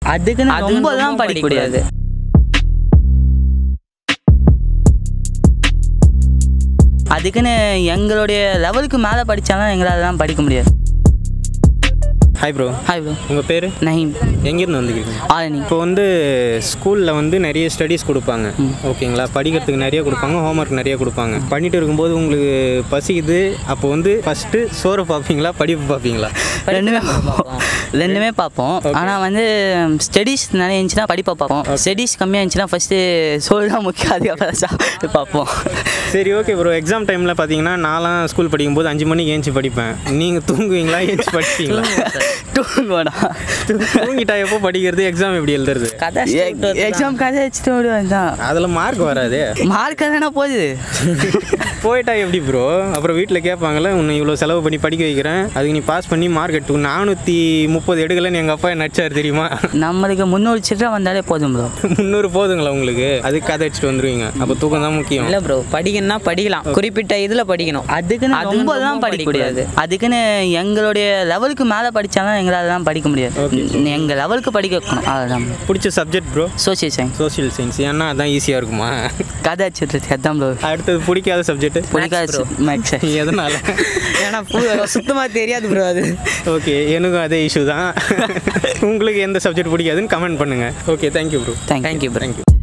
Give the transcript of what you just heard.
அதுக்குன்னு அதுக்குன்னு ரொம்பலாம் ரொம்ப படிக்க முடியாது அதுக்குன்னு எங்களுடைய லெவலுக்கு மேலே படித்தாலும் எங்களால் தான் படிக்க முடியாது ஹாய் ப்ரோ ஹாய் ப்ரோ உங்கள் பேர் நஹீம் எங்கேருந்து வந்துக்கிறீங்க ஆரணி இப்போ வந்து ஸ்கூலில் வந்து நிறைய ஸ்டடீஸ் கொடுப்பாங்க ஓகேங்களா படிக்கிறதுக்கு நிறைய கொடுப்பாங்க ஹோம்ஒர்க் நிறைய கொடுப்பாங்க பண்ணிட்டு இருக்கும்போது உங்களுக்கு பசிக்குது அப்போ வந்து ஃபஸ்ட்டு சோறு பார்ப்பீங்களா படிப்பு பார்ப்பீங்களா ரெண்டுமே பார்ப்போம் ரெண்டுமே பார்ப்போம் ஆனால் வந்து ஸ்டடீஸ் நிறைய இருந்துச்சுன்னா படிப்பை பார்ப்போம் ஸ்டடீஸ் கம்மியாக இருந்துச்சுன்னா ஃபஸ்ட்டு சோறு தான் முக்கியம் அதுக்கப்புறம் சாப்பிட்டு பார்ப்போம் சரி ஓகே ப்ரோ எக்ஸாம் டைமில் பார்த்தீங்கன்னா நான்லாம் ஸ்கூல் படிக்கும்போது அஞ்சு மணிக்கு ஏஞ்சி படிப்பேன் நீங்கள் தூங்குவீங்களா ஏஞ்சி படிப்பீங்களா டூங்கோடா தூங்கிட்டா எப்போ படிக்கிறது எக்ஸாம் எப்படி எழுதுறது கதை எக்ஸாம் கதை வச்சுட்டு விடுவேன் தான் அதில் மார்க் வராதே மார்க் தானே போகுது போயிட்டா எப்படி ப்ரோ அப்புறம் வீட்டில் கேட்பாங்கல்ல உன்னை இவ்வளோ செலவு பண்ணி படிக்க வைக்கிறேன் அதுக்கு நீ பாஸ் பண்ணி மார்க் எடுத்து நானூற்றி முப்பது எடுக்கலன்னு எங்கள் அப்பா நடிச்சார் தெரியுமா நம்மளுக்கு முன்னூறு சில்லறை வந்தாலே போதும் ப்ரோ முந்நூறு போதுங்களா உங்களுக்கு அதுக்கு கதை அடிச்சுட்டு வந்துருவீங்க அப்போ தூக்கம் தான் முக்கியம் இல்லை ப்ரோ படிக்கணும்னா படிக்கலாம் குறிப்பிட்ட இதில் படிக்கணும் அதுக்குன்னு அதுக்குன்னு ரொம்பலாம் ரொம்ப படிக்க முடியாது அதுக்குன்னு எங்களுடைய லெவலுக்கு மேலே படித்தாலும் எங்களால் தான் படிக்க முடியாது எங்கள் லெவலுக்கு படிக்க வைக்கணும் அதுதான் பிடிச்ச subject bro social science social science ஏன்னா அதான் ஈஸியாக இருக்குமா கதை வச்சுட்டு அதான் ப்ரோ அடுத்தது பிடிக்காத சப்ஜெக்ட் பிடிக்காது மேக்ஸ் எதனால ஏன்னா சுத்தமாக தெரியாது ப்ரோ அது ஓகே எனக்கும் அதே இஷ்யூ தான் உங்களுக்கு எந்த சப்ஜெக்ட் பிடிக்காதுன்னு கமெண்ட் பண்ணுங்கள் okay thank you bro thank you thank you bro thank you